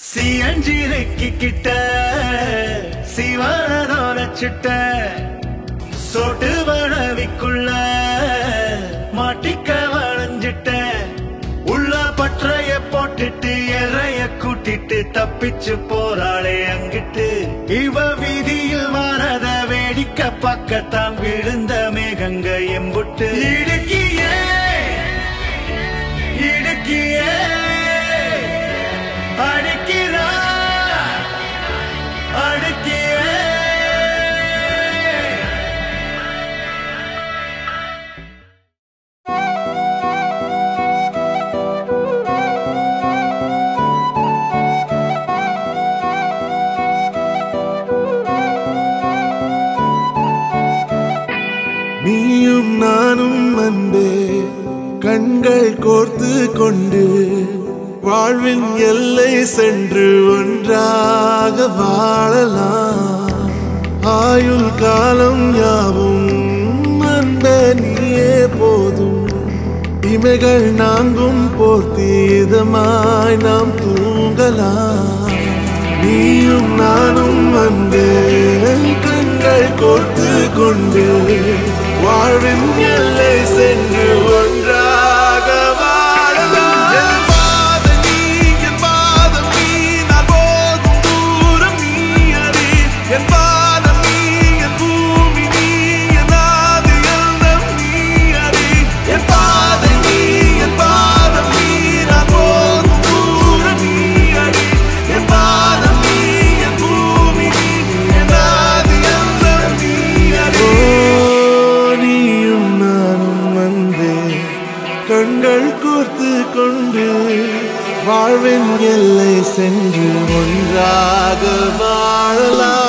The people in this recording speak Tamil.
சியஞ்சிரைக்கு கிட்ட சிவனதோர சுட்ட சொட்டு வளவிக்குள்ள மாட்டிக்க வளைஞ்சிட்ட உள்ள பற்றைய போட்டுட்டு எறைய கூட்டிட்டு தப்பிச்சு போறாளே அங்கிட்டு இவ வீதியில் வாரத வேடிக்கை பக்கத்தான் விழுந்த மேகங்க எம்புட்டு இடுக்கியே இடுக்கியே அடிக்கிறா அடிக்கியே நீயும் நானும் அன்பே கண்கள் கோர்த்து கொண்டு வாழ்வின் எல்லை சென்று ஒன்றாக வாழலாம் ஆயுள் காலம் யாவும் அன்ப நீயே போதும் இமைகள் நான்கும் போர்த்தி இதமாய் நாம் தூங்கலாம் நீயும் நானும் வந்து கண்கள் கோர்த்து கொண்டு வாழ்வின் எல்லை சென்று ஒன்றாக வாழலாம் என் பாதம் நீ, என் பாதம் நீ, நான் போகும் தூரம் நீ அறி. என் பாதம் நீ, என் பூமி நீ, என் ஆதி எல்லாம் நீ அறி. என் பாதம் நீ, என் பாதம் நீ, நான் போகும் தூரம் நீ அறி. என் பாதம் நீ, என் பூமி நீ, என் ஆதி எல்லாம் நீ அறி. நீயும் நானும் வந்தே கண்கள் கோர்த்து கொண்டு வாழ்வின் எல்லை சென்று ஒன்றாக வாழலாம்